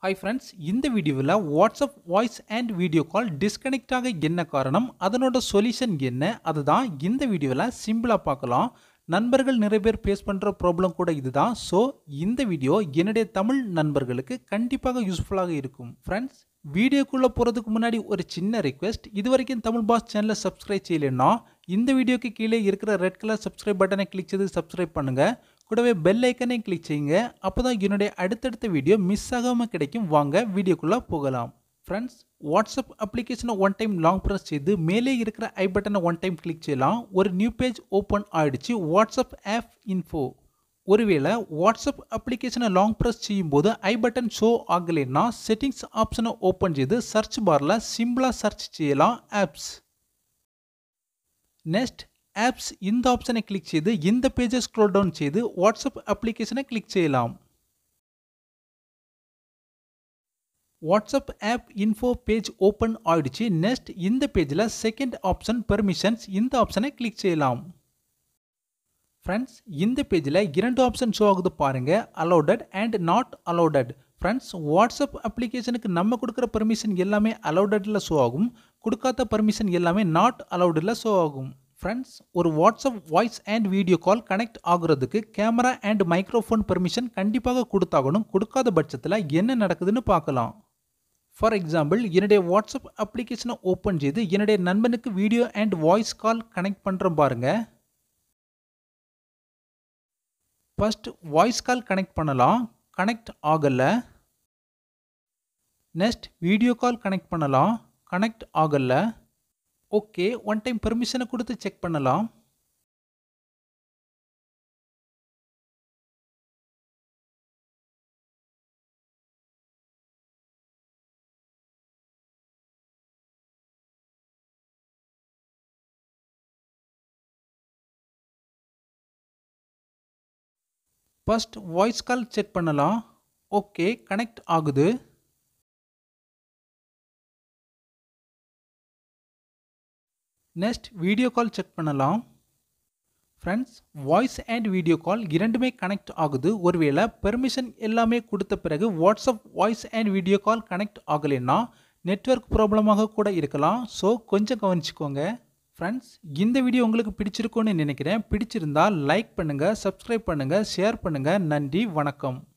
hi friends இந்த வீடியோவில் WhatsApp voice and video call disconnect ஆக என்ன காரணம் அதனோட சொல்யூஷன் என்ன அதுதான் இந்த வீடியோவில் சிம்பிளாக பார்க்கலாம் நண்பர்கள் நிறைய பேர் ஃபேஸ் பண்ணுற ப்ராப்ளம் கூட இதுதான் ஸோ இந்த வீடியோ என்னுடைய தமிழ் நண்பர்களுக்கு கண்டிப்பாக யூஸ்ஃபுல்லாக இருக்கும் ஃப்ரெண்ட்ஸ் வீடியோக்குள்ளே போகிறதுக்கு முன்னாடி ஒரு சின்ன ரிக்வெஸ்ட் இது வரைக்கும் தமிழ் பாஸ் சேனலை சப்ஸ்கிரைப் செய்யலைன்னா இந்த வீடியோக்கு கீழே இருக்கிற ரெட் கலர் சப்ஸ்கிரைப் பட்டனை கிளிக் செய்து சப்ஸ்கிரைப் பண்ணுங்கள் கூடவே பெல் ஐக்கனை கிளிக் செய்யுங்க அப்போ தான் என்னுடைய அடுத்தடுத்த வீடியோ மிஸ் ஆகாமல் கிடைக்கும் வாங்க வீடியோக்குள்ளே போகலாம் ஃப்ரெண்ட்ஸ் வாட்ஸ்அப் அப்ளிகேஷனை ஒன் டைம் லாங் ப்ரெஸ் செய்து மேலே இருக்கிற ஐ பட்டனை ஒன் டைம் கிளிக் செய்யலாம் ஒரு நியூ பேஜ் ஓப்பன் ஆயிடுச்சு வாட்ஸ்அப் ஆப் இன்ஃபோ ஒருவேளை வாட்ஸ்அப் அப்ளிகேஷனை லாங் ப்ரெஸ் செய்யும்போது ஐ பட்டன் ஷோ ஆகலைன்னா செட்டிங்ஸ் ஆப்ஷனை ஓப்பன் செய்து சர்ச் பாரில் சிம்பிளாக சர்ச் செய்யலாம் ஆப்ஸ் நெக்ஸ்ட் ஆப்ஸ் இந்த ஆப்ஷனை கிளிக் செய்து இந்த பேஜை ஸ்க்ரோல் டவுன் செய்து வாட்ஸ்அப் அப்ளிகேஷனை கிளிக் செய்யலாம் WhatsApp app info page open ஆயிடுச்சு நெக்ஸ்ட் இந்த பேஜில் செகண்ட் ஆப்ஷன் பெர்மிஷன்ஸ் இந்த ஆப்ஷனை கிளிக் செய்யலாம் ஃப்ரெண்ட்ஸ் இந்த பேஜில் இரண்டு ஆப்ஷன் ஷோ ஆகுது பாருங்க allowed and not allowed friends WhatsApp அப்ளிகேஷனுக்கு நம்ம கொடுக்குற பர்மிஷன் எல்லாமே அலௌடடில் ஷோ ஆகும் கொடுக்காத பர்மிஷன் எல்லாமே நாட் அலௌடில் ஷோ ஆகும் ஃப்ரெண்ட்ஸ் ஒரு WhatsApp voice and video call connect ஆகுறதுக்கு கேமரா அண்ட் மைக்ரோஃபோன் பெர்மிஷன் கண்டிப்பாக கொடுத்தாகணும் கொடுக்காத பட்சத்தில் என்ன நடக்குதுன்னு பார்க்கலாம் ஃபார் எக்ஸாம்பிள் என்னுடைய வாட்ஸ்அப் அப்ளிகேஷனை ஓப்பன் செய்து என்னுடைய நண்பனுக்கு video and voice call connect பண்ணுறோம் பாருங்கள் ஃபஸ்ட் வாய்ஸ் கால் கனெக்ட் பண்ணலாம் கனெக்ட் ஆகலை நெக்ஸ்ட் வீடியோ கால் கனெக்ட் பண்ணலாம் கனெக்ட் ஆகலை ஓகே ஒன் டைம் பெர்மிஷனை கொடுத்து செக் பண்ணலாம் ஃபஸ்ட் வாய்ஸ் கால் செக் பண்ணலாம் ஓகே கனெக்ட் ஆகுது நெக்ஸ்ட் வீடியோ கால் செக் பண்ணலாம் friends voice and video call இரண்டுமே கனெக்ட் ஆகுது ஒருவேளை பெர்மிஷன் எல்லாமே கொடுத்த பிறகு WhatsApp voice and video call connect ஆகலைன்னா நெட்ஒர்க் ப்ராப்ளமாக கூட இருக்கலாம் ஸோ கொஞ்சம் கவனிச்சுக்கோங்க ஃப்ரெண்ட்ஸ் இந்த வீடியோ உங்களுக்கு பிடிச்சிருக்கும்னு நினைக்கிறேன் பிடிச்சிருந்தா லைக் பண்ணுங்கள் சப்ஸ்கிரைப் பண்ணுங்கள் ஷேர் பண்ணுங்கள் நன்றி வணக்கம்